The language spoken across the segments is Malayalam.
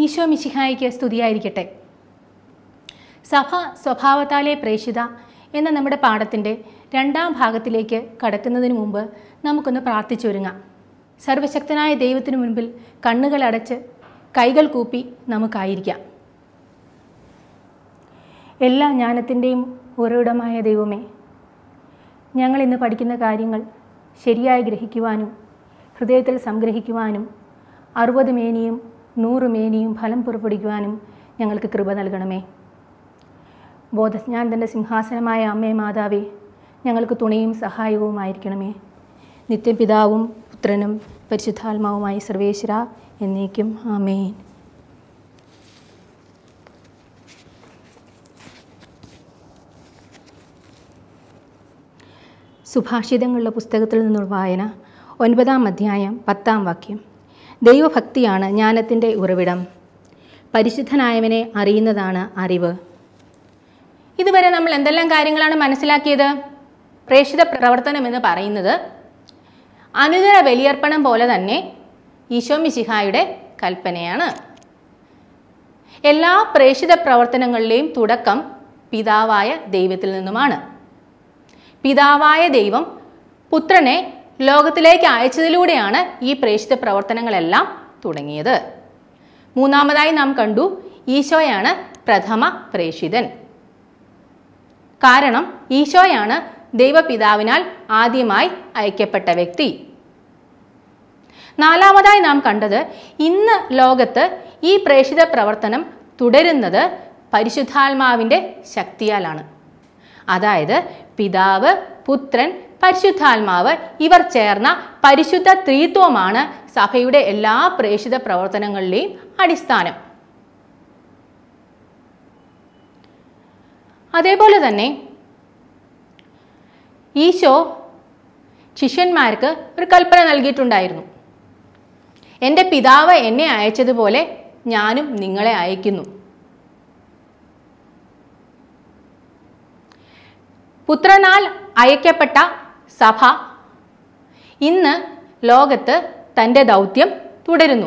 ഈശോ മിശിഹായിക്ക് സ്തുതിയായിരിക്കട്ടെ സഭ സ്വഭാവത്താലെ പ്രേഷിത എന്ന നമ്മുടെ പാഠത്തിൻ്റെ രണ്ടാം ഭാഗത്തിലേക്ക് കടക്കുന്നതിന് മുമ്പ് നമുക്കൊന്ന് പ്രാർത്ഥിച്ചൊരുങ്ങാം സർവശക്തനായ ദൈവത്തിനു മുൻപിൽ കണ്ണുകളടച്ച് കൈകൾ കൂപ്പി നമുക്കായിരിക്കാം എല്ലാ ജ്ഞാനത്തിൻ്റെയും ഉറവിടമായ ദൈവമേ ഞങ്ങൾ ഇന്ന് പഠിക്കുന്ന കാര്യങ്ങൾ ശരിയായി ഗ്രഹിക്കുവാനും ഹൃദയത്തിൽ സംഗ്രഹിക്കുവാനും അറുപത് മേനിയും നൂറ് മേനിയും ഫലം പുറപ്പെടുവിക്കുവാനും ഞങ്ങൾക്ക് കൃപ നൽകണമേ ബോധജ്ഞാനത്തിൻ്റെ സിംഹാസനമായ അമ്മേ മാതാവേ ഞങ്ങൾക്ക് തുണയും സഹായവുമായിരിക്കണമേ നിത്യപിതാവും പുത്രനും പരിശുദ്ധാത്മാവുമായി സർവേശ്വര എന്നേക്കും ആമേൻ സുഭാഷിതങ്ങളുടെ പുസ്തകത്തിൽ നിന്നുള്ള വായന ഒൻപതാം അധ്യായം പത്താം വാക്യം ദൈവഭക്തിയാണ് ജ്ഞാനത്തിൻ്റെ ഉറവിടം പരിശുദ്ധനായവനെ അറിയുന്നതാണ് അറിവ് ഇതുവരെ നമ്മൾ എന്തെല്ലാം കാര്യങ്ങളാണ് മനസ്സിലാക്കിയത് പ്രേക്ഷിത പ്രവർത്തനം എന്ന് പറയുന്നത് അനുദിന ബലിയർപ്പണം പോലെ തന്നെ ഈശോ മിശിഹായുടെ കൽപ്പനയാണ് എല്ലാ പ്രേക്ഷിത പ്രവർത്തനങ്ങളിലെയും തുടക്കം പിതാവായ ദൈവത്തിൽ നിന്നുമാണ് പിതാവായ ദൈവം പുത്രനെ ലോകത്തിലേക്ക് അയച്ചതിലൂടെയാണ് ഈ പ്രേക്ഷിത പ്രവർത്തനങ്ങളെല്ലാം തുടങ്ങിയത് മൂന്നാമതായി നാം കണ്ടു ഈശോയാണ് പ്രഥമ പ്രേക്ഷിതൻ കാരണം ഈശോയാണ് ദൈവപിതാവിനാൽ ആദ്യമായി അയക്കപ്പെട്ട വ്യക്തി നാലാമതായി നാം കണ്ടത് ഇന്ന് ലോകത്ത് ഈ പ്രേക്ഷിത പ്രവർത്തനം തുടരുന്നത് പരിശുദ്ധാത്മാവിൻ്റെ ശക്തിയാലാണ് അതായത് പിതാവ് പുത്രൻ പരിശുദ്ധാത്മാവ് ഇവർ ചേർന്ന പരിശുദ്ധ ത്രീത്വമാണ് സഭയുടെ എല്ലാ പ്രേക്ഷിത പ്രവർത്തനങ്ങളിലെയും അടിസ്ഥാനം അതേപോലെ തന്നെ ഈശോ ശിഷ്യന്മാർക്ക് ഒരു കൽപ്പന നൽകിയിട്ടുണ്ടായിരുന്നു എൻ്റെ പിതാവ് എന്നെ അയച്ചതുപോലെ ഞാനും നിങ്ങളെ അയക്കുന്നു പുത്രനാൽ അയക്കപ്പെട്ട സഭ ഇന്ന് ലോകത്ത് തൻ്റെ ദൗത്യം തുടരുന്നു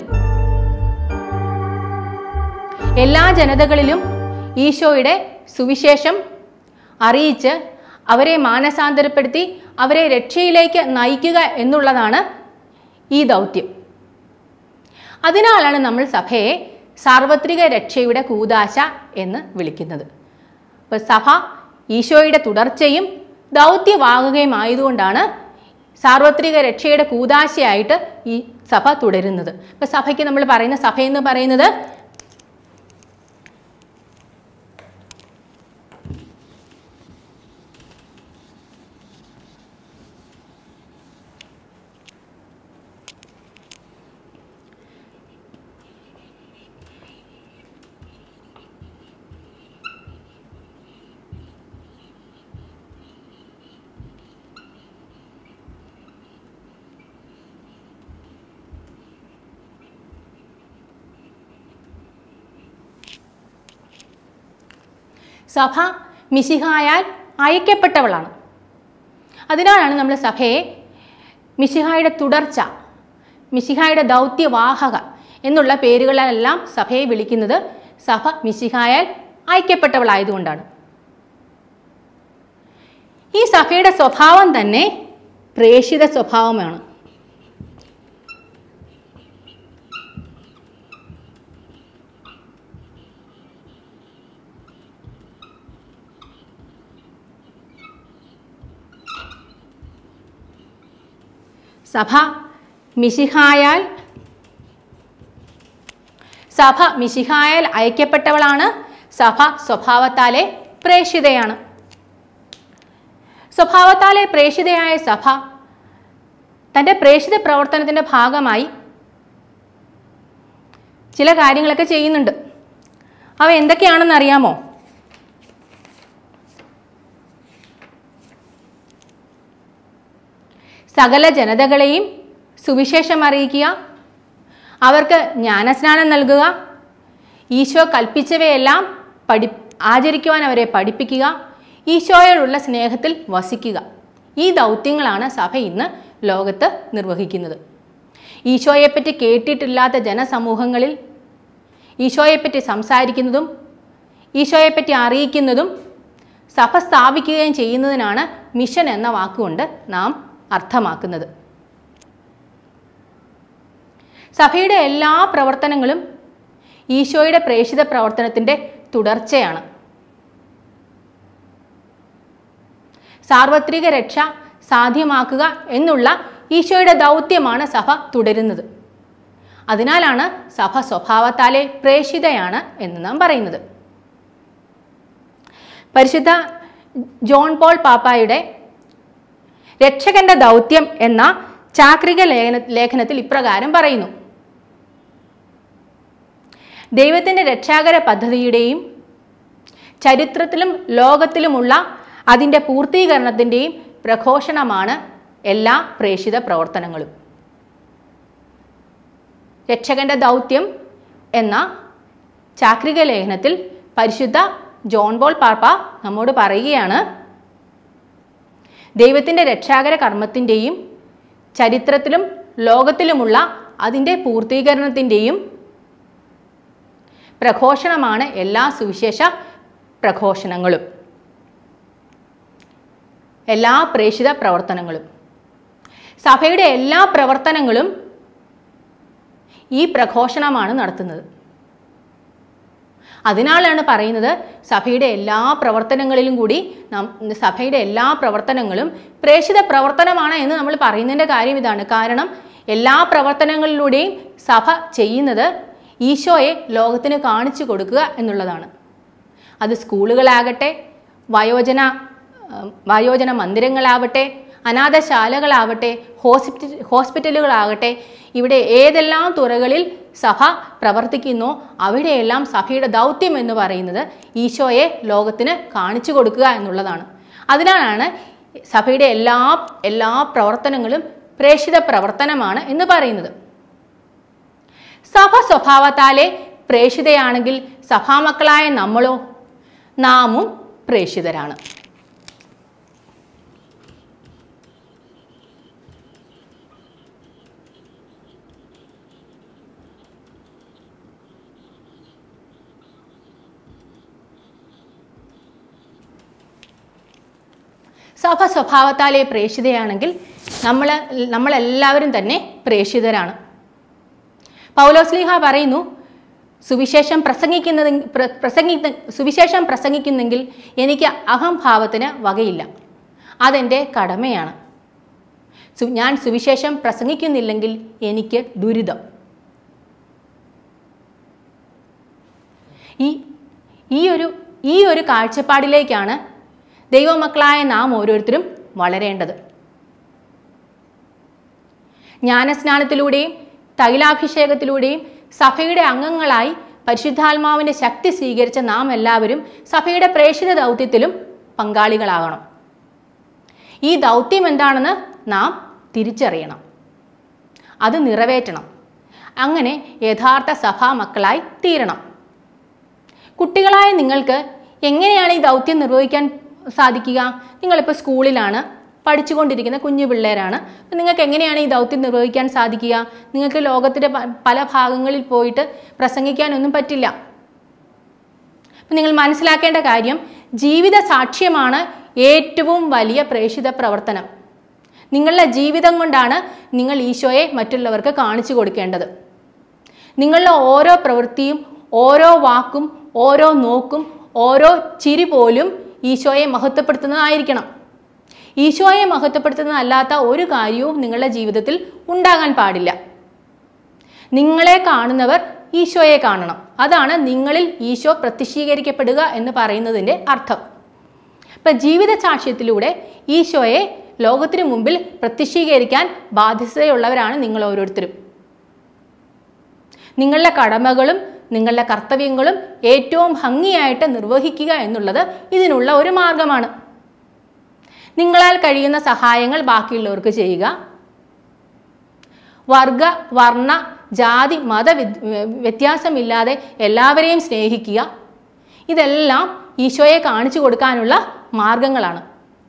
എല്ലാ ജനതകളിലും ഈശോയുടെ സുവിശേഷം അറിയിച്ച് അവരെ മാനസാന്തരപ്പെടുത്തി അവരെ രക്ഷയിലേക്ക് നയിക്കുക എന്നുള്ളതാണ് ഈ ദൗത്യം അതിനാലാണ് നമ്മൾ സഭയെ സാർവത്രിക രക്ഷയുടെ കൂതാശ എന്ന് വിളിക്കുന്നത് അപ്പോൾ സഭ ഈശോയുടെ തുടർച്ചയും ദൗത്യമാകുകയും ആയതുകൊണ്ടാണ് സാർവത്രിക രക്ഷയുടെ കൂതാശയായിട്ട് ഈ സഭ തുടരുന്നത് ഇപ്പം സഭയ്ക്ക് നമ്മൾ പറയുന്ന സഭ എന്ന് പറയുന്നത് സഭ മിശിഹായാൽ അയക്കപ്പെട്ടവളാണ് അതിനാലാണ് നമ്മൾ സഭയെ മിശിഹായുടെ തുടർച്ച മിശിഹായുടെ ദൗത്യവാഹക എന്നുള്ള പേരുകളെല്ലാം സഭയെ വിളിക്കുന്നത് സഭ മിശിഹായാൽ അയക്കപ്പെട്ടവളായതുകൊണ്ടാണ് ഈ സഭയുടെ സ്വഭാവം തന്നെ പ്രേഷിത സ്വഭാവമാണ് സഭ മിശിഹായാൽ സഭ മിശിഹായാൽ അയക്കപ്പെട്ടവളാണ് സഭ സ്വഭാവത്താലെ പ്രേഷിതയാണ് സ്വഭാവത്താലെ പ്രേഷിതയായ സഭ തൻ്റെ പ്രേഷിത പ്രവർത്തനത്തിൻ്റെ ഭാഗമായി ചില കാര്യങ്ങളൊക്കെ ചെയ്യുന്നുണ്ട് അവ എന്തൊക്കെയാണെന്ന് അറിയാമോ സകല ജനതകളെയും സുവിശേഷം അറിയിക്കുക അവർക്ക് ജ്ഞാനസ്നാനം നൽകുക ഈശോ കൽപ്പിച്ചവയെല്ലാം പഠി ആചരിക്കുവാൻ അവരെ പഠിപ്പിക്കുക ഈശോയോടുള്ള സ്നേഹത്തിൽ വസിക്കുക ഈ ദൗത്യങ്ങളാണ് സഭ ഇന്ന് ലോകത്ത് നിർവഹിക്കുന്നത് ഈശോയെപ്പറ്റി കേട്ടിട്ടില്ലാത്ത ജനസമൂഹങ്ങളിൽ ഈശോയെപ്പറ്റി സംസാരിക്കുന്നതും ഈശോയെപ്പറ്റി അറിയിക്കുന്നതും സഭ സ്ഥാപിക്കുകയും ചെയ്യുന്നതിനാണ് മിഷൻ എന്ന വാക്കുകൊണ്ട് നാം അർത്ഥമാക്കുന്നത് സഭയുടെ എല്ലാ പ്രവർത്തനങ്ങളും ഈശോയുടെ പ്രേഷിത പ്രവർത്തനത്തിൻ്റെ തുടർച്ചയാണ് സാർവത്രിക രക്ഷ സാധ്യമാക്കുക എന്നുള്ള ഈശോയുടെ ദൗത്യമാണ് സഭ തുടരുന്നത് അതിനാലാണ് സഭ സ്വഭാവത്താലെ പ്രേഷിതയാണ് എന്ന് നാം പറയുന്നത് പരിശുദ്ധ ജോൺ പോൾ പാപ്പായുടെ രക്ഷകന്റെ ദൗത്യം എന്ന ചാക്രിക ലേഖന ലേഖനത്തിൽ ഇപ്രകാരം പറയുന്നു ദൈവത്തിൻ്റെ രക്ഷാകര പദ്ധതിയുടെയും ചരിത്രത്തിലും ലോകത്തിലുമുള്ള അതിൻ്റെ പൂർത്തീകരണത്തിൻ്റെയും പ്രഘോഷണമാണ് എല്ലാ പ്രേഷിത പ്രവർത്തനങ്ങളും രക്ഷകന്റെ ദൗത്യം എന്ന ചാക്രിക ലേഖനത്തിൽ പരിശുദ്ധ ജോൺ ബോൾ പാപ്പ നമ്മോട് പറയുകയാണ് ദൈവത്തിൻ്റെ രക്ഷാകര കർമ്മത്തിൻ്റെയും ചരിത്രത്തിലും ലോകത്തിലുമുള്ള അതിൻ്റെ പൂർത്തീകരണത്തിൻ്റെയും പ്രഘോഷണമാണ് എല്ലാ സുവിശേഷ പ്രഘോഷണങ്ങളും എല്ലാ പ്രേഷിത പ്രവർത്തനങ്ങളും സഭയുടെ എല്ലാ പ്രവർത്തനങ്ങളും ഈ പ്രഘോഷണമാണ് നടത്തുന്നത് അതിനാലാണ് പറയുന്നത് സഭയുടെ എല്ലാ പ്രവർത്തനങ്ങളിലും കൂടി നാം സഭയുടെ എല്ലാ പ്രവർത്തനങ്ങളും പ്രേഷിത പ്രവർത്തനമാണ് എന്ന് നമ്മൾ പറയുന്നതിൻ്റെ കാര്യം ഇതാണ് കാരണം എല്ലാ പ്രവർത്തനങ്ങളിലൂടെയും സഭ ചെയ്യുന്നത് ഈശോയെ ലോകത്തിന് കാണിച്ചു കൊടുക്കുക എന്നുള്ളതാണ് അത് സ്കൂളുകളാകട്ടെ വയോജന ഏഹ്, വയോജന മന്ദിരങ്ങളാവട്ടെ അനാഥശാലകളാവട്ടെ ഹോസ്പിറ്റൽ ഹോസ്പിറ്റലുകളാകട്ടെ ഇവിടെ ഏതെല്ലാം തുറകളിൽ സഭ പ്രവർത്തിക്കുന്നോ അവിടെയെല്ലാം സഭയുടെ ദൗത്യം എന്ന് പറയുന്നത് ഈശോയെ ലോകത്തിന് കാണിച്ചു കൊടുക്കുക എന്നുള്ളതാണ് അതിനാലാണ് സഭയുടെ എല്ലാ എല്ലാ പ്രവർത്തനങ്ങളും പ്രേഷിത പ്രവർത്തനമാണ് എന്ന് പറയുന്നത് സഭ സ്വഭാവത്താലെ പ്രേഷിതയാണെങ്കിൽ സഭാമക്കളായ നമ്മളോ നാമും പ്രേഷിതരാണ് സഭ സ്വഭാവത്താലെ പ്രേഷിതയാണെങ്കിൽ നമ്മൾ നമ്മളെല്ലാവരും തന്നെ പ്രേഷിതരാണ് പൗലോസ്ലിഹ പറയുന്നു സുവിശേഷം പ്രസംഗിക്കുന്നത് പ്ര- പ്രസംഗി സുവിശേഷം പ്രസംഗിക്കുന്നെങ്കിൽ എനിക്ക് അഹംഭാവത്തിന് വകയില്ല അതെൻ്റെ കടമയാണ് സു- ഞാൻ സുവിശേഷം പ്രസംഗിക്കുന്നില്ലെങ്കിൽ എനിക്ക് ദുരിതം ഈ ഈ ഒരു ഈ ഒരു കാഴ്ചപ്പാടിലേക്കാണ് ദൈവമക്കളായ നാം ഓരോരുത്തരും വളരേണ്ടത് ജ്ഞാനസ്നാനത്തിലൂടെയും തൈലാഭിഷേകത്തിലൂടെയും സഭയുടെ അംഗങ്ങളായി പരിശുദ്ധാത്മാവിൻ്റെ ശക്തി സ്വീകരിച്ച നാം എല്ലാവരും സഭയുടെ പ്രേക്ഷിത ദൗത്യത്തിലും പങ്കാളികളാകണം ഈ ദൗത്യം എന്താണെന്ന് നാം തിരിച്ചറിയണം അത് നിറവേറ്റണം അങ്ങനെ യഥാർത്ഥ സഭാ മക്കളായി തീരണം കുട്ടികളായ നിങ്ങൾക്ക് എങ്ങനെയാണ് ഈ ദൗത്യം നിർവഹിക്കാൻ സാധിക്കുക നിങ്ങളിപ്പോൾ സ്കൂളിലാണ് പഠിച്ചുകൊണ്ടിരിക്കുന്ന കുഞ്ഞു പിള്ളേരാണ് അപ്പം നിങ്ങൾക്ക് എങ്ങനെയാണ് ഈ ദൗത്യം നിർവഹിക്കാൻ സാധിക്കുക നിങ്ങൾക്ക് ലോകത്തിൻ്റെ പ- പല ഭാഗങ്ങളിൽ പോയിട്ട് പ്രസംഗിക്കാനൊന്നും പറ്റില്ല അപ്പം നിങ്ങൾ മനസ്സിലാക്കേണ്ട കാര്യം ജീവിത സാക്ഷ്യമാണ് ഏറ്റവും വലിയ പ്രേഷിത പ്രവർത്തനം നിങ്ങളുടെ ജീവിതം കൊണ്ടാണ് നിങ്ങൾ ഈശോയെ മറ്റുള്ളവർക്ക് കാണിച്ചു കൊടുക്കേണ്ടത് നിങ്ങളുടെ ഓരോ പ്രവൃത്തിയും ഓരോ വാക്കും ഓരോ നോക്കും ഓരോ ചിരി പോലും ഈശോയെ മഹത്വപ്പെടുത്തുന്നതായിരിക്കണം ഈശോയെ മഹത്വപ്പെടുത്തുന്നതല്ലാത്ത ഒരു കാര്യവും നിങ്ങളുടെ ജീവിതത്തിൽ ഉണ്ടാകാൻ പാടില്ല നിങ്ങളെ കാണുന്നവർ ഈശോയെ കാണണം അതാണ് നിങ്ങളിൽ ഈശോ പ്രത്യക്ഷീകരിക്കപ്പെടുക എന്ന് പറയുന്നതിൻ്റെ അർത്ഥം ഇപ്പം ജീവിത സാക്ഷ്യത്തിലൂടെ ഈശോയെ ലോകത്തിനു മുമ്പിൽ പ്രത്യക്ഷീകരിക്കാൻ ബാധ്യതയുള്ളവരാണ് നിങ്ങൾ ഓരോരുത്തരും നിങ്ങളുടെ കടമകളും നിങ്ങളുടെ കർത്തവ്യങ്ങളും ഏറ്റവും ഭംഗിയായിട്ട് നിർവഹിക്കുക എന്നുള്ളത് ഇതിനുള്ള ഒരു മാർഗമാണ് നിങ്ങളാൽ കഴിയുന്ന സഹായങ്ങൾ ബാക്കിയുള്ളവർക്ക് ചെയ്യുക വർഗ വർണ്ണ ജാതി മത വിദ്- വ്യത്യാസമില്ലാതെ എല്ലാവരെയും സ്നേഹിക്കുക ഇതെല്ലാം ഈശോയെ കാണിച്ചു കൊടുക്കാനുള്ള മാർഗങ്ങളാണ്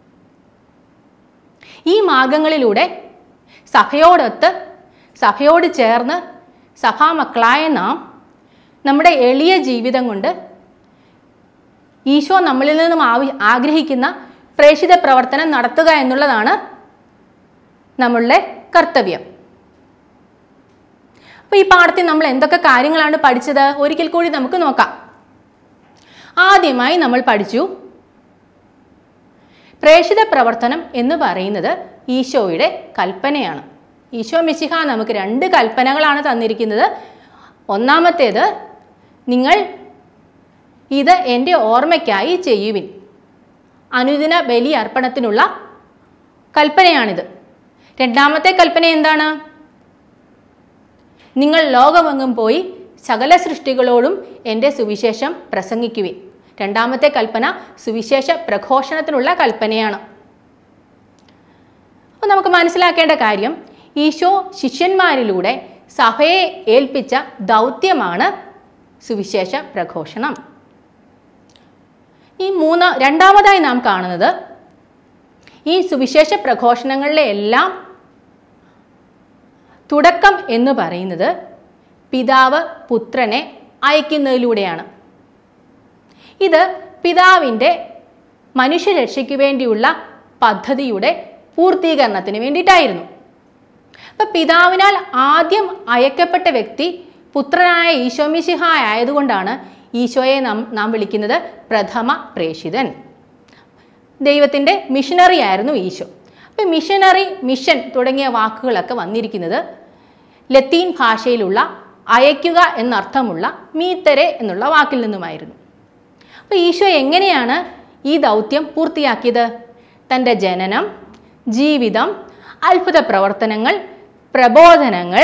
ഈ മാർഗങ്ങളിലൂടെ സഭയോടൊത്ത് സഭയോട് ചേർന്ന് സഭാമക്കളായ നാം നമ്മുടെ എളിയ ജീവിതം കൊണ്ട് ഈശോ നമ്മളിൽ നിന്നും ആവി ആഗ്രഹിക്കുന്ന പ്രേഷിത പ്രവർത്തനം നടത്തുക എന്നുള്ളതാണ് നമ്മളുടെ കർത്തവ്യം അപ്പോൾ ഈ പാഠത്തിൽ നമ്മൾ എന്തൊക്കെ കാര്യങ്ങളാണ് പഠിച്ചത് ഒരിക്കൽ കൂടി നമുക്ക് നോക്കാം ആദ്യമായി നമ്മൾ പഠിച്ചു പ്രേഷിത പ്രവർത്തനം എന്ന് പറയുന്നത് ഈശോയുടെ കൽപ്പനയാണ് ഈശോ മിശിഹ നമുക്ക് രണ്ട് കൽപ്പനകളാണ് തന്നിരിക്കുന്നത് ഒന്നാമത്തേത് നിങ്ങൾ ഇത് എൻ്റെ ഓർമ്മയ്ക്കായി ചെയ്യുവിൻ അനുദിന ബലി അർപ്പണത്തിനുള്ള കൽപ്പനയാണിത് രണ്ടാമത്തെ കൽപ്പന എന്താണ് നിങ്ങൾ ലോകമെങ്ങും പോയി സകല സൃഷ്ടികളോടും എൻ്റെ സുവിശേഷം പ്രസംഗിക്കുവിൻ രണ്ടാമത്തെ കൽപ്പന സുവിശേഷ പ്രഘോഷണത്തിനുള്ള കൽപ്പനയാണ് അപ്പോൾ നമുക്ക് മനസ്സിലാക്കേണ്ട കാര്യം ഈശോ ശിഷ്യന്മാരിലൂടെ സഭയെ ഏൽപ്പിച്ച ദൗത്യമാണ് സുവിശേഷ പ്രഘോഷണം ഈ മൂന്ന് രണ്ടാമതായി നാം കാണുന്നത് ഈ സുവിശേഷ പ്രഘോഷണങ്ങളിലെ എല്ലാം തുടക്കം എന്ന് പറയുന്നത് പിതാവ് പുത്രനെ അയക്കുന്നതിലൂടെയാണ് ഇത് പിതാവിൻ്റെ മനുഷ്യരക്ഷയ്ക്ക് വേണ്ടിയുള്ള പദ്ധതിയുടെ പൂർത്തീകരണത്തിന് വേണ്ടിയിട്ടായിരുന്നു അപ്പം പിതാവിനാൽ ആദ്യം അയക്കപ്പെട്ട വ്യക്തി പുത്രനായ ഈശോമിശിഹ ആയതുകൊണ്ടാണ് ഈശോയെ നാം നാം വിളിക്കുന്നത് പ്രഥമ പ്രേഷിതൻ ദൈവത്തിൻ്റെ മിഷനറി ആയിരുന്നു ഈശോ അപ്പം മിഷനറി മിഷൻ തുടങ്ങിയ വാക്കുകളൊക്കെ വന്നിരിക്കുന്നത് ലത്തീൻ ഭാഷയിലുള്ള അയക്കുക എന്നർത്ഥമുള്ള മീത്തരെ എന്നുള്ള വാക്കിൽ നിന്നുമായിരുന്നു അപ്പോൾ ഈശോ എങ്ങനെയാണ് ഈ ദൗത്യം പൂർത്തിയാക്കിയത് തൻ്റെ ജനനം ജീവിതം അത്ഭുത പ്രവർത്തനങ്ങൾ പ്രബോധനങ്ങൾ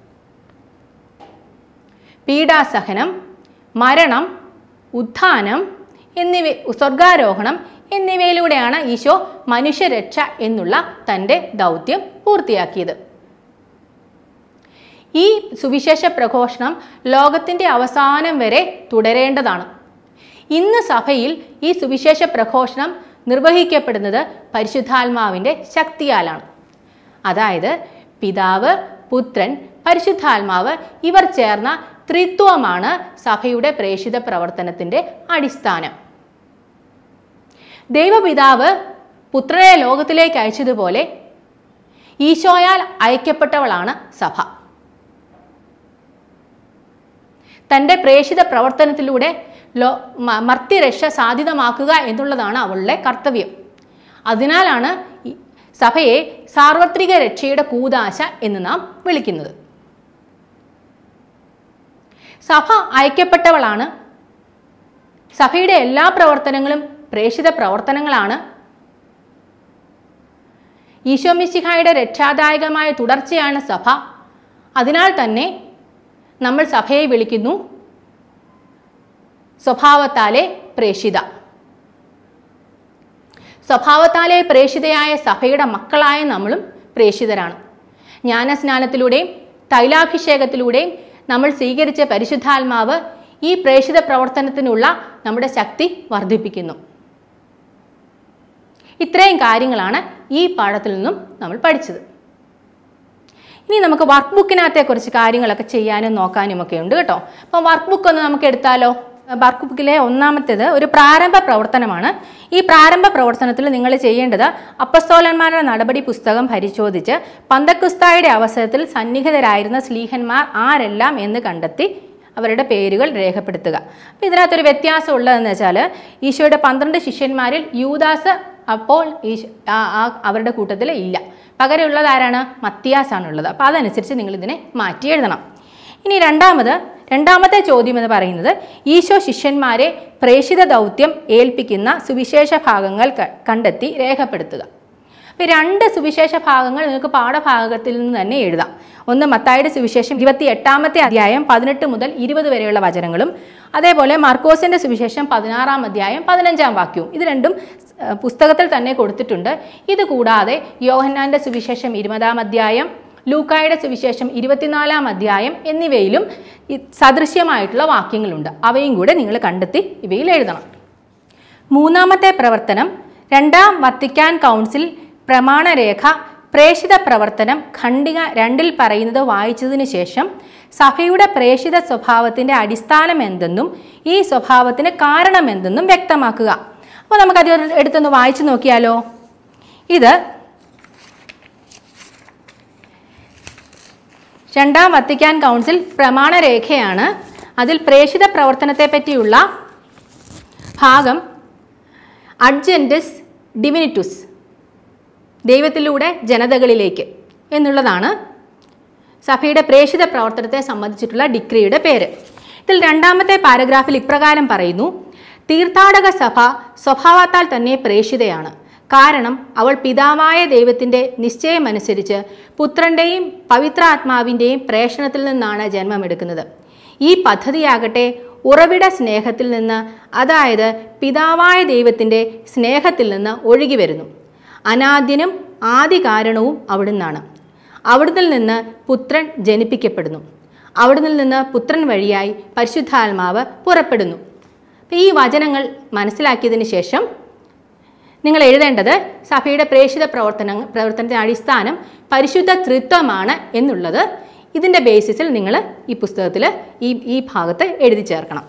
പീഡാസഹനം മരണം ഉത്ഥാനം എന്നിവ സ്വർഗാരോഹണം എന്നിവയിലൂടെയാണ് ഈശോ മനുഷ്യരക്ഷ എന്നുള്ള തൻ്റെ ദൗത്യം പൂർത്തിയാക്കിയത് ഈ സുവിശേഷ പ്രഘോഷണം ലോകത്തിൻ്റെ അവസാനം വരെ തുടരേണ്ടതാണ് ഇന്ന് സഭയിൽ ഈ സുവിശേഷ പ്രഘോഷണം നിർവഹിക്കപ്പെടുന്നത് പരിശുദ്ധാത്മാവിൻ്റെ ശക്തിയാലാണ് അതായത് പിതാവ് പുത്രൻ പരിശുദ്ധാത്മാവ് ഇവർ ചേർന്ന ത്രിത്വമാണ് സഭയുടെ പ്രേഷിത പ്രവർത്തനത്തിൻ്റെ അടിസ്ഥാനം ദൈവപിതാവ് പുത്രനെ ലോകത്തിലേക്ക് അയച്ചതുപോലെ ഈശോയാൽ അയക്കപ്പെട്ടവളാണ് സഭ തൻ്റെ പ്രേഷിത പ്രവർത്തനത്തിലൂടെ ലോ മ- മർത്യരക്ഷ സാധ്യതമാക്കുക എന്നുള്ളതാണ് അവളുടെ കർത്തവ്യം അതിനാലാണ് ഈ സഭയെ സാർവത്രിക രക്ഷയുടെ കൂതാശ എന്ന് നാം വിളിക്കുന്നത് സഭ അയക്കപ്പെട്ടവളാണ് സഭയുടെ എല്ലാ പ്രവർത്തനങ്ങളും പ്രേഷിത പ്രവർത്തനങ്ങളാണ് ഈശോമിശിഹായുടെ രക്ഷാദായകമായ തുടർച്ചയാണ് സഭ അതിനാൽ തന്നെ നമ്മൾ സഭയെ വിളിക്കുന്നു സ്വഭാവത്താലെ പ്രേഷിത സ്വഭാവത്താലെ പ്രേഷിതയായ സഭയുടെ മക്കളായ നമ്മളും പ്രേഷിതരാണ് ജ്ഞാനസ്നാനത്തിലൂടെയും തൈലാഭിഷേകത്തിലൂടെയും നമ്മൾ സ്വീകരിച്ച പരിശുദ്ധാത്മാവ് ഈ പ്രേഷിത പ്രവർത്തനത്തിനുള്ള നമ്മുടെ ശക്തി വർദ്ധിപ്പിക്കുന്നു ഇത്രയും കാര്യങ്ങളാണ് ഈ പാഠത്തിൽ നിന്നും നമ്മൾ പഠിച്ചത് ഇനി നമുക്ക് വർക്ക് ബുക്കിനകത്തെ കുറച്ച് കാര്യങ്ങളൊക്കെ ചെയ്യാനും നോക്കാനും ഒക്കെ ഉണ്ട് കേട്ടോ അപ്പം വർക്ക് ബുക്ക് ഒന്ന് നമുക്ക് എടുത്താലോ വർക്ക് ബുക്കിലെ ഒന്നാമത്തേത് ഒരു പ്രാരംഭ പ്രവർത്തനമാണ് ഈ പ്രാരംഭ പ്രവർത്തനത്തിൽ നിങ്ങൾ ചെയ്യേണ്ടത് അപ്പസ്തോലന്മാരുടെ നടപടി പുസ്തകം പരിശോധിച്ച് പന്തക്കുസ്തായുടെ അവസരത്തിൽ സന്നിഹിതരായിരുന്ന സ്ലീഹന്മാർ ആരെല്ലാം എന്ന് കണ്ടെത്തി അവരുടെ പേരുകൾ രേഖപ്പെടുത്തുക അപ്പോൾ ഇതിനകത്തൊരു വ്യത്യാസം ഉള്ളതെന്ന് വെച്ചാൽ ഈശോയുടെ പന്ത്രണ്ട് ശിഷ്യന്മാരിൽ യൂദാസ് അപ്പോൾ ഈശോ ആ- ആ അവരുടെ കൂട്ടത്തിൽ ഇല്ല പകരമുള്ളത് ആരാണ് മത്തിയാസ് ആണുള്ളത് അപ്പോൾ അതനുസരിച്ച് നിങ്ങൾ ഇതിനെ മാറ്റി എഴുതണം ഇനി രണ്ടാമത് രണ്ടാമത്തെ ചോദ്യം എന്ന് പറയുന്നത് ഈശോ ശിഷ്യന്മാരെ പ്രേഷിത ദൗത്യം ഏൽപ്പിക്കുന്ന സുവിശേഷ ഭാഗങ്ങൾ ക- കണ്ടെത്തി രേഖപ്പെടുത്തുക അപ്പോൾ രണ്ട് സുവിശേഷ ഭാഗങ്ങൾ നിങ്ങൾക്ക് പാഠഭാഗത്തിൽ നിന്ന് തന്നെ എഴുതാം ഒന്ന് മത്തായുടെ സുവിശേഷം ഇരുപത്തി എട്ടാമത്തെ അധ്യായം പതിനെട്ട് മുതൽ ഇരുപത് വരെയുള്ള വചനങ്ങളും അതേപോലെ മാർക്കോസിന്റെ സുവിശേഷം പതിനാറാം അധ്യായം പതിനഞ്ചാം വാക്യവും ഇത് രണ്ടും ഏഹ്, പുസ്തകത്തിൽ തന്നെ കൊടുത്തിട്ടുണ്ട് ഇത് കൂടാതെ യോഹന്നാന്റെ സുവിശേഷം ഇരുപതാം അധ്യായം ലൂക്കായുടെ സുവിശേഷം ഇരുപത്തിനാലാം അധ്യായം എന്നിവയിലും ഈ സദൃശ്യമായിട്ടുള്ള വാക്യങ്ങളുണ്ട് അവയും കൂടെ നിങ്ങൾ കണ്ടെത്തി ഇവയിൽ എഴുതണം മൂന്നാമത്തെ പ്രവർത്തനം രണ്ടാം വത്തിക്കാൻ കൗൺസിൽ പ്രമാണരേഖ പ്രേഷിത പ്രവർത്തനം ഖണ്ഡിക രണ്ടിൽ പറയുന്നത് വായിച്ചതിനു ശേഷം സഭയുടെ പ്രേഷിത സ്വഭാവത്തിന്റെ അടിസ്ഥാനം എന്തെന്നും ഈ സ്വഭാവത്തിന് കാരണം എന്തെന്നും വ്യക്തമാക്കുക അപ്പോൾ നമുക്കത് എടുത്തൊന്ന് വായിച്ചു നോക്കിയാലോ ഇത് രണ്ടാം വത്തിക്കാൻ കൗൺസിൽ പ്രമാണരേഖയാണ് അതിൽ പ്രേഷിത പ്രവർത്തനത്തെ പറ്റിയുള്ള ഭാഗം അഡ്ജൻറ്റസ് ഡിവിനിറ്റുസ് ദൈവത്തിലൂടെ ജനതകളിലേക്ക് എന്നുള്ളതാണ് സഭയുടെ പ്രേഷിത പ്രവർത്തനത്തെ സംബന്ധിച്ചിട്ടുള്ള ഡിഗ്രിയുടെ പേര് ഇതിൽ രണ്ടാമത്തെ പാരഗ്രാഫിൽ ഇപ്രകാരം പറയുന്നു തീർത്ഥാടക സഭ സ്വഭാവത്താൽ തന്നെ പ്രേഷിതയാണ് കാരണം അവൾ പിതാവായ ദൈവത്തിൻ്റെ നിശ്ചയമനുസരിച്ച് പുത്രൻ്റെയും പവിത്രാത്മാവിൻ്റെയും പ്രേഷണത്തിൽ നിന്നാണ് ജന്മമെടുക്കുന്നത് ഈ പദ്ധതിയാകട്ടെ ഉറവിട സ്നേഹത്തിൽ നിന്ന് അതായത് പിതാവായ ദൈവത്തിൻ്റെ സ്നേഹത്തിൽ നിന്ന് ഒഴുകി വരുന്നു അനാദ്യനും ആദി കാരണവും അവിടുന്നാണ് അവിടുന്ന് നിന്ന് പുത്രൻ ജനിപ്പിക്കപ്പെടുന്നു അവിടുന്ന് നിന്ന് പുത്രൻ വഴിയായി പരിശുദ്ധാത്മാവ് പുറപ്പെടുന്നു അപ്പോൾ ഈ വചനങ്ങൾ മനസ്സിലാക്കിയതിന് ശേഷം നിങ്ങൾ എഴുതേണ്ടത് സഭയുടെ പ്രേഷിത പ്രവർത്തന പ്രവർത്തനത്തിന്റെ അടിസ്ഥാനം പരിശുദ്ധ ത്രിത്വമാണ് എന്നുള്ളത് ഇതിൻ്റെ ബേസിസിൽ നിങ്ങൾ ഈ പുസ്തകത്തിൽ ഈ ഈ ഭാഗത്ത് എഴുതി ചേർക്കണം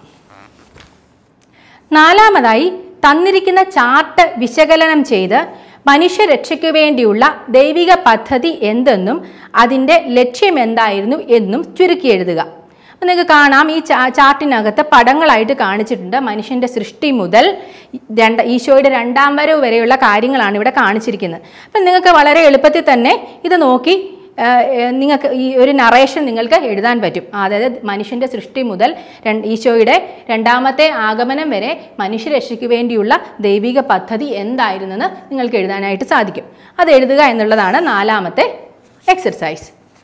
നാലാമതായി തന്നിരിക്കുന്ന ചാർട്ട് വിശകലനം ചെയ്ത് മനുഷ്യരക്ഷയ്ക്കു വേണ്ടിയുള്ള ദൈവിക പദ്ധതി എന്തെന്നും അതിൻ്റെ ലക്ഷ്യം എന്തായിരുന്നു എന്നും ചുരുക്കി എഴുതുക അപ്പം നിങ്ങൾക്ക് കാണാം ഈ ചാ- ചാർട്ടിനകത്ത് പടങ്ങളായിട്ട് കാണിച്ചിട്ടുണ്ട് മനുഷ്യൻ്റെ സൃഷ്ടി മുതൽ രണ്ട് ഈശോയുടെ രണ്ടാം വരവ് വരെയുള്ള കാര്യങ്ങളാണ് ഇവിടെ കാണിച്ചിരിക്കുന്നത് അപ്പം നിങ്ങൾക്ക് വളരെ എളുപ്പത്തിൽ തന്നെ ഇത് നോക്കി ഏഹ്, ഏഹ്, നിങ്ങൾക്ക് ഈ ഒരു നറേഷൻ നിങ്ങൾക്ക് എഴുതാൻ പറ്റും അതായത് മനുഷ്യൻ്റെ സൃഷ്ടി മുതൽ രണ്ട് ഈശോയുടെ രണ്ടാമത്തെ ആഗമനം വരെ മനുഷ്യരക്ഷയ്ക്ക് വേണ്ടിയുള്ള ദൈവിക പദ്ധതി എന്തായിരുന്നെന്ന് നിങ്ങൾക്ക് എഴുതാനായിട്ട് സാധിക്കും അത് എഴുതുക എന്നുള്ളതാണ് നാലാമത്തെ എക്സർസൈസ്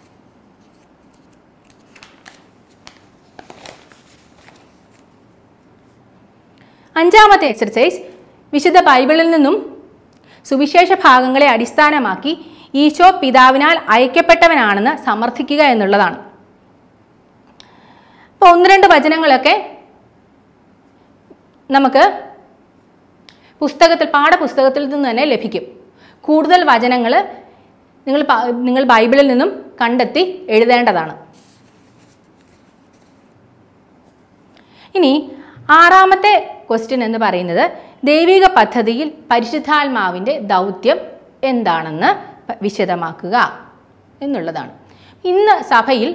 അഞ്ചാമത്തെ എക്സർസൈസ് വിശുദ്ധ ബൈബിളിൽ നിന്നും സുവിശേഷ ഭാഗങ്ങളെ അടിസ്ഥാനമാക്കി ഈശോ പിതാവിനാൽ അയക്കപ്പെട്ടവനാണെന്ന് സമർത്ഥിക്കുക എന്നുള്ളതാണ് അപ്പോൾ ഒന്ന് രണ്ട് വചനങ്ങളൊക്കെ നമുക്ക് പുസ്തകത്തിൽ പാഠപുസ്തകത്തിൽ നിന്ന് തന്നെ ലഭിക്കും കൂടുതൽ വചനങ്ങൾ നിങ്ങൾ പ- നിങ്ങൾ ബൈബിളിൽ നിന്നും കണ്ടെത്തി എഴുതേണ്ടതാണ് ഇനി ആറാമത്തെ ക്വസ്റ്റ്യൻ എന്ന് പറയുന്നത് ദൈവിക പദ്ധതിയിൽ പരിശുദ്ധാത്മാവിൻ്റെ ദൗത്യം എന്താണെന്ന് പ- വിശദമാക്കുക എന്നുള്ളതാണ് ഇന്ന് സഭയിൽ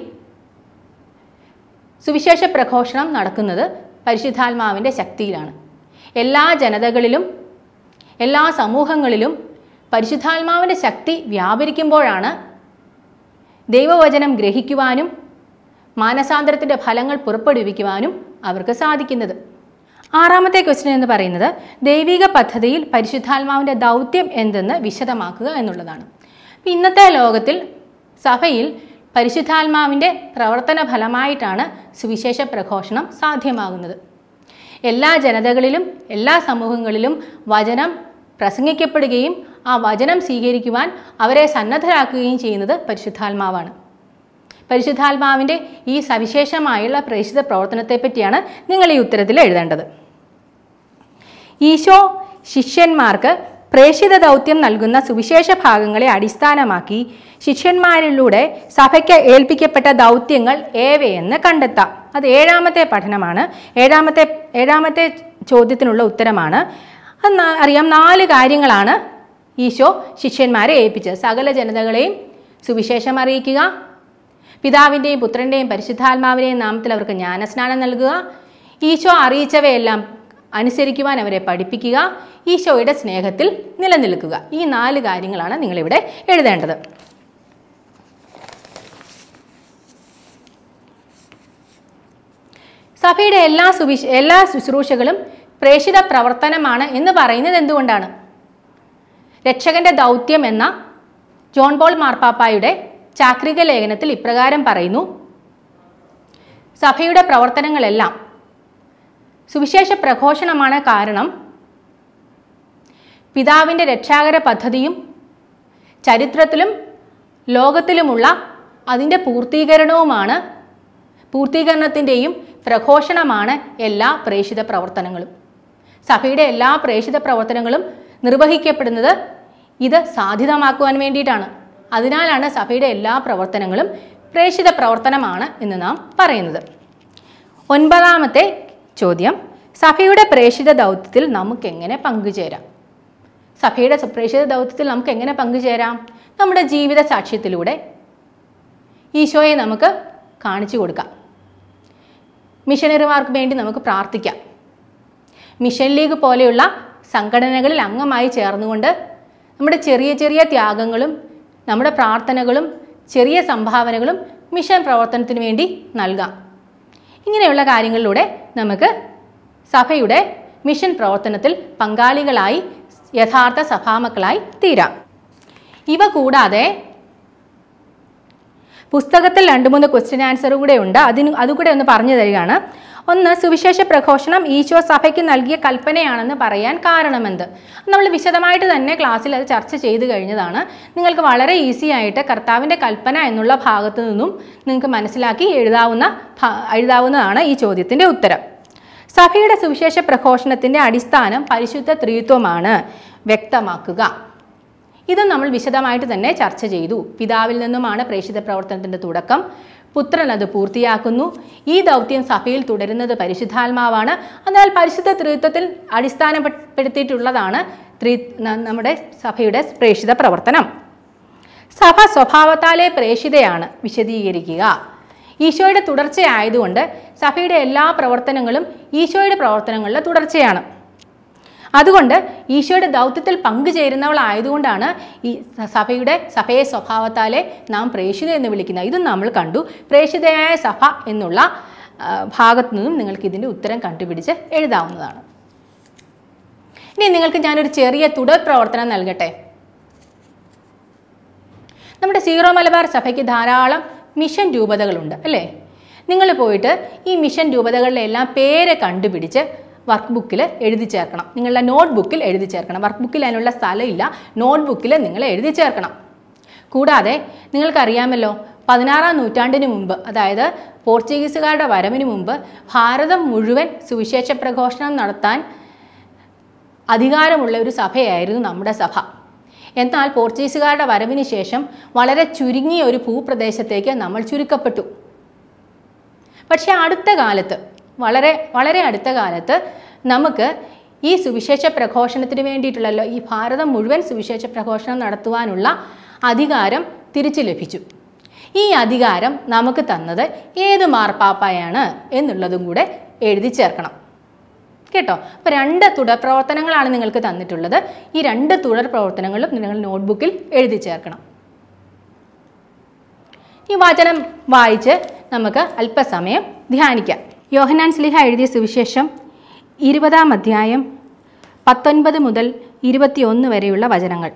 സുവിശേഷ പ്രഘോഷണം നടക്കുന്നത് പരിശുദ്ധാത്മാവിൻ്റെ ശക്തിയിലാണ് എല്ലാ ജനതകളിലും എല്ലാ സമൂഹങ്ങളിലും പരിശുദ്ധാത്മാവിൻ്റെ ശക്തി വ്യാപരിക്കുമ്പോഴാണ് ദൈവവചനം ഗ്രഹിക്കുവാനും മാനസാന്തരത്തിൻ്റെ ഫലങ്ങൾ പുറപ്പെടുവിക്കുവാനും അവർക്ക് സാധിക്കുന്നത് ആറാമത്തെ ക്വസ്റ്റ്യൻ എന്ന് പറയുന്നത് ദൈവിക പദ്ധതിയിൽ പരിശുദ്ധാത്മാവിൻ്റെ ദൗത്യം എന്തെന്ന് വിശദമാക്കുക എന്നുള്ളതാണ് ഇപ്പം ഇന്നത്തെ ലോകത്തിൽ സഭയിൽ പരിശുദ്ധാത്മാവിൻ്റെ പ്രവർത്തന ഫലമായിട്ടാണ് സുവിശേഷ പ്രഘോഷണം സാധ്യമാകുന്നത് എല്ലാ ജനതകളിലും എല്ലാ സമൂഹങ്ങളിലും വചനം പ്രസംഗിക്കപ്പെടുകയും ആ വചനം സ്വീകരിക്കുവാൻ അവരെ സന്നദ്ധരാക്കുകയും ചെയ്യുന്നത് പരിശുദ്ധാത്മാവാണ് പരിശുദ്ധാത്മാവിൻ്റെ ഈ സവിശേഷമായുള്ള പ്രേക്ഷിത പ്രവർത്തനത്തെ പറ്റിയാണ് നിങ്ങൾ ഈ ഉത്തരത്തിൽ എഴുതേണ്ടത് ഈശോ ശിഷ്യന്മാർക്ക് പ്രേക്ഷിത ദൗത്യം നൽകുന്ന സുവിശേഷ ഭാഗങ്ങളെ അടിസ്ഥാനമാക്കി ശിഷ്യന്മാരിലൂടെ സഭയ്ക്ക് ഏൽപ്പിക്കപ്പെട്ട ദൗത്യങ്ങൾ ഏവയെന്ന് കണ്ടെത്താം അത് ഏഴാമത്തെ പഠനമാണ് ഏഴാമത്തെ ഏഴാമത്തെ ചോദ്യത്തിനുള്ള ഉത്തരമാണ് അത് നാ- അറിയാം നാല് കാര്യങ്ങളാണ് ഈശോ ശിഷ്യന്മാരെ ഏൽപ്പിച്ചത് സകല ജനതകളെയും സുവിശേഷം അറിയിക്കുക പിതാവിൻ്റെയും പുത്രൻ്റെയും പരിശുദ്ധാത്മാവിൻ്റെയും നാമത്തിൽ അവർക്ക് ജ്ഞാനസ്നാനം നൽകുക ഈശോ അറിയിച്ചവയെല്ലാം അനുസരിക്കുവാൻ അവരെ പഠിപ്പിക്കുക ഈശോയുടെ സ്നേഹത്തിൽ നിലനിൽക്കുക ഈ നാല് കാര്യങ്ങളാണ് നിങ്ങളിവിടെ എഴുതേണ്ടത് സഭയുടെ എല്ലാ സുവിശ എല്ലാ ശുശ്രൂഷകളും പ്രേഷിത പ്രവർത്തനമാണ് എന്ന് പറയുന്നത് എന്തുകൊണ്ടാണ് രക്ഷകന്റെ ദൗത്യം എന്ന ജോൺ പോൾ മാർപ്പാപ്പായുടെ ചാക്രിക ലേഖനത്തിൽ ഇപ്രകാരം പറയുന്നു സഭയുടെ പ്രവർത്തനങ്ങളെല്ലാം സുവിശേഷ പ്രഘോഷണമാണ് കാരണം പിതാവിൻ്റെ രക്ഷാകര പദ്ധതിയും ചരിത്രത്തിലും ലോകത്തിലുമുള്ള അതിൻ്റെ പൂർത്തീകരണവുമാണ് പൂർത്തീകരണത്തിൻ്റെയും പ്രഘോഷണമാണ് എല്ലാ പ്രേഷിത പ്രവർത്തനങ്ങളും സഭയുടെ എല്ലാ പ്രേഷിത പ്രവർത്തനങ്ങളും നിർവഹിക്കപ്പെടുന്നത് ഇത് സാധ്യതമാക്കുവാൻ വേണ്ടിയിട്ടാണ് അതിനാലാണ് സഭയുടെ എല്ലാ പ്രവർത്തനങ്ങളും പ്രേഷിത പ്രവർത്തനമാണ് എന്ന് നാം പറയുന്നത് ഒൻപതാമത്തെ ചോദ്യം സഭയുടെ പ്രേഷിത ദൗത്യത്തിൽ നമുക്ക് എങ്ങനെ പങ്കുചേരാം സഭയുടെ പ്രേഷിത ദൗത്യത്തിൽ നമുക്ക് എങ്ങനെ പങ്കുചേരാം നമ്മുടെ ജീവിത സാക്ഷ്യത്തിലൂടെ ഈശോയെ നമുക്ക് കാണിച്ചു കൊടുക്കാം മിഷനറിമാർക്ക് വേണ്ടി നമുക്ക് പ്രാർത്ഥിക്കാം മിഷൻ ലീഗ് പോലെയുള്ള സംഘടനകളിൽ അംഗമായി ചേർന്നുകൊണ്ട് നമ്മുടെ ചെറിയ ചെറിയ ത്യാഗങ്ങളും നമ്മുടെ പ്രാർത്ഥനകളും ചെറിയ സംഭാവനകളും മിഷൻ പ്രവർത്തനത്തിന് വേണ്ടി നൽകാം ഇങ്ങനെയുള്ള കാര്യങ്ങളിലൂടെ നമുക്ക് സഭയുടെ മിഷൻ പ്രവർത്തനത്തിൽ പങ്കാളികളായി യഥാർത്ഥ സഭാമക്കളായി തീരാം ഇവ കൂടാതെ പുസ്തകത്തിൽ രണ്ട് മൂന്ന് ക്വസ്റ്റ്യൻ ആൻസർ കൂടെ ഉണ്ട് അതിന് അതുകൂടെ ഒന്ന് പറഞ്ഞു തരികയാണ് ഒന്ന് സുവിശേഷ പ്രഘോഷണം ഈശോ സഭയ്ക്ക് നൽകിയ കൽപ്പനയാണെന്ന് പറയാൻ കാരണമെന്ത് നമ്മൾ വിശദമായിട്ട് തന്നെ ക്ലാസ്സിൽ അത് ചർച്ച ചെയ്തു കഴിഞ്ഞതാണ് നിങ്ങൾക്ക് വളരെ ഈസി ആയിട്ട് കർത്താവിൻ്റെ കൽപ്പന എന്നുള്ള ഭാഗത്തു നിന്നും നിങ്ങൾക്ക് മനസ്സിലാക്കി എഴുതാവുന്ന ഭ- എഴുതാവുന്നതാണ് ഈ ചോദ്യത്തിൻ്റെ ഉത്തരം സഭയുടെ സുവിശേഷ പ്രഘോഷണത്തിൻ്റെ അടിസ്ഥാനം പരിശുദ്ധ ത്രിത്വമാണ് വ്യക്തമാക്കുക ഇത് നമ്മൾ വിശദമായിട്ട് തന്നെ ചർച്ച ചെയ്തു പിതാവിൽ നിന്നുമാണ് പ്രേക്ഷിത പ്രവർത്തനത്തിന്റെ തുടക്കം പുത്രൻ അത് പൂർത്തിയാക്കുന്നു ഈ ദൗത്യം സഭയിൽ തുടരുന്നത് പരിശുദ്ധാത്മാവാണ് അതിനാൽ പരിശുദ്ധ ത്രിത്വത്തിൽ അടിസ്ഥാനപ്പെടുത്തിയിട്ടുള്ളതാണ് ത്രി ന- നമ്മുടെ സഭയുടെ പ്രേക്ഷിത പ്രവർത്തനം സഭ സ്വഭാവത്താലെ പ്രേഷിതയാണ് വിശദീകരിക്കുക ഈശോയുടെ തുടർച്ചയായതുകൊണ്ട് സഭയുടെ എല്ലാ പ്രവർത്തനങ്ങളും ഈശോയുടെ പ്രവർത്തനങ്ങളുടെ തുടർച്ചയാണ് അതുകൊണ്ട് ഈശോയുടെ ദൗത്യത്തിൽ പങ്കുചേരുന്നവളായതുകൊണ്ടാണ് ഈ സ- സഭയുടെ സഭയെ സ്വഭാവത്താലെ നാം പ്രേഷിത എന്ന് വിളിക്കുന്നത് ഇതും നമ്മൾ കണ്ടു പ്രേഷിതയായ സഭ എന്നുള്ള ആ, ഭാഗത്തു നിന്നും നിങ്ങൾക്ക് ഇതിൻ്റെ ഉത്തരം കണ്ടുപിടിച്ച് എഴുതാവുന്നതാണ് ഇനി നിങ്ങൾക്ക് ഞാനൊരു ചെറിയ തുടർ പ്രവർത്തനം നൽകട്ടെ നമ്മുടെ സീറോ മലബാർ സഭയ്ക്ക് ധാരാളം മിഷൻ രൂപതകളുണ്ട് അല്ലേ നിങ്ങൾ പോയിട്ട് ഈ മിഷൻ രൂപതകളിലെ എല്ലാം പേര് കണ്ടുപിടിച്ച് വർക്ക് ബുക്കിൽ എഴുതി ചേർക്കണം നിങ്ങളുടെ നോട്ട് ബുക്കിൽ എഴുതി ചേർക്കണം വർക്ക് ബുക്കിൽ അതിനുള്ള സ്ഥലമില്ല നോട്ട് ബുക്കിൽ നിങ്ങൾ എഴുതി ചേർക്കണം കൂടാതെ നിങ്ങൾക്കറിയാമല്ലോ പതിനാറാം നൂറ്റാണ്ടിന് മുമ്പ് അതായത് പോർച്ചുഗീസുകാരുടെ വരവിന് മുമ്പ് ഭാരതം മുഴുവൻ സുവിശേഷ പ്രഘോഷണം നടത്താൻ അധികാരമുള്ള ഒരു സഭയായിരുന്നു നമ്മുടെ സഭ എന്നാൽ പോർച്ചുഗീസുകാരുടെ വരവിന് ശേഷം വളരെ ചുരുങ്ങിയ ഒരു ഭൂപ്രദേശത്തേക്ക് നമ്മൾ ചുരുക്കപ്പെട്ടു പക്ഷേ അടുത്ത കാലത്ത് വളരെ വളരെ അടുത്ത കാലത്ത് നമുക്ക് ഈ സുവിശേഷ പ്രഘോഷണത്തിന് വേണ്ടിയിട്ടുള്ളല്ലോ ഈ ഭാരതം മുഴുവൻ സുവിശേഷ പ്രഘോഷണം നടത്തുവാനുള്ള അധികാരം തിരിച്ചു ലഭിച്ചു ഈ അധികാരം നമുക്ക് തന്നത് ഏത് മാർപ്പാപ്പായാണ് എന്നുള്ളതും കൂടെ എഴുതി ചേർക്കണം കേട്ടോ അപ്പോൾ രണ്ട് തുടർ പ്രവർത്തനങ്ങളാണ് നിങ്ങൾക്ക് തന്നിട്ടുള്ളത് ഈ രണ്ട് തുടർ പ്രവർത്തനങ്ങളും നിങ്ങൾ നോട്ട്ബുക്കിൽ എഴുതി ചേർക്കണം ഈ വചനം വായിച്ച് നമുക്ക് അല്പസമയം ധ്യാനിക്കാം യോഹനാൻ സ്ലിഹ എഴുതിയ സുവിശേഷം ഇരുപതാം അധ്യായം പത്തൊൻപത് മുതൽ ഇരുപത്തിയൊന്ന് വരെയുള്ള വചനങ്ങൾ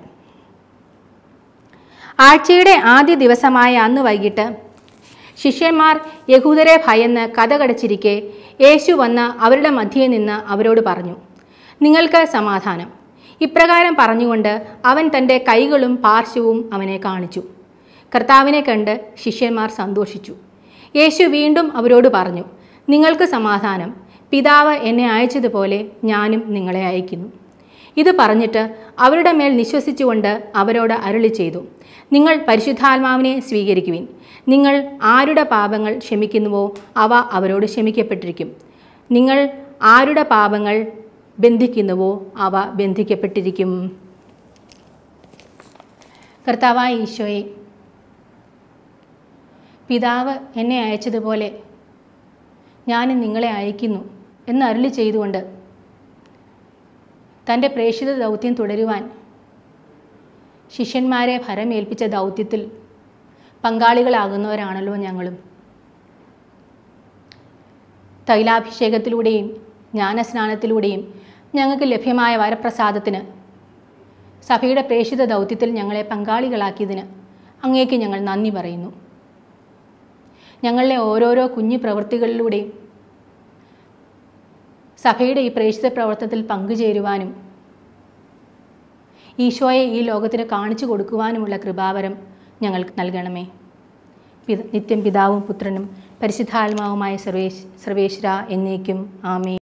ആഴ്ചയുടെ ആദ്യ ദിവസമായ അന്ന് വൈകിട്ട് ശിഷ്യന്മാർ യഹൂദരെ ഭയന്ന് കഥകടച്ചിരിക്കെ യേശു വന്ന് അവരുടെ മധ്യേ നിന്ന് അവരോട് പറഞ്ഞു നിങ്ങൾക്ക് സമാധാനം ഇപ്രകാരം പറഞ്ഞുകൊണ്ട് അവൻ തൻ്റെ കൈകളും പാർശ്വവും അവനെ കാണിച്ചു കർത്താവിനെ കണ്ട് ശിഷ്യന്മാർ സന്തോഷിച്ചു യേശു വീണ്ടും അവരോട് പറഞ്ഞു നിങ്ങൾക്ക് സമാധാനം പിതാവ് എന്നെ അയച്ചതുപോലെ ഞാനും നിങ്ങളെ അയക്കുന്നു ഇത് പറഞ്ഞിട്ട് അവരുടെ മേൽ നിശ്വസിച്ചുകൊണ്ട് അവരോട് അരുളി ചെയ്തു നിങ്ങൾ പരിശുദ്ധാത്മാവിനെ സ്വീകരിക്കുവിൻ നിങ്ങൾ ആരുടെ പാപങ്ങൾ ക്ഷമിക്കുന്നുവോ അവ അവരോട് ക്ഷമിക്കപ്പെട്ടിരിക്കും നിങ്ങൾ ആരുടെ പാപങ്ങൾ ബന്ധിക്കുന്നുവോ അവ ബന്ധിക്കപ്പെട്ടിരിക്കും കർത്താവായ ഈശോയെ പിതാവ് എന്നെ അയച്ചതുപോലെ ഞാനും നിങ്ങളെ അയക്കുന്നു എന്ന് അരുളി ചെയ്തുകൊണ്ട് തൻ്റെ പ്രേക്ഷിത ദൗത്യം തുടരുവാൻ ശിഷ്യന്മാരെ ഭരമേൽപ്പിച്ച ദൗത്യത്തിൽ പങ്കാളികളാകുന്നവരാണല്ലോ ഞങ്ങളും തൈലാഭിഷേകത്തിലൂടെയും ജ്ഞാനസ്നാനത്തിലൂടെയും ഞങ്ങൾക്ക് ലഭ്യമായ വരപ്രസാദത്തിന് സഭയുടെ പ്രേക്ഷിത ദൗത്യത്തിൽ ഞങ്ങളെ പങ്കാളികളാക്കിയതിന് അങ്ങേക്ക് ഞങ്ങൾ നന്ദി പറയുന്നു ഞങ്ങളിലെ ഓരോരോ കുഞ്ഞു പ്രവൃത്തികളിലൂടെയും സഭയുടെ ഈ പ്രേക്ഷിത പ്രവർത്തനത്തിൽ പങ്കുചേരുവാനും ഈശോയെ ഈ ലോകത്തിന് കാണിച്ചു കൊടുക്കുവാനുമുള്ള കൃപാവരം ഞങ്ങൾക്ക് നൽകണമേ പിത നിത്യം പിതാവും പുത്രനും പരിശുദ്ധാത്മാവുമായ സർവേശ് സർവേശ്വര എന്നേക്കും ആമേ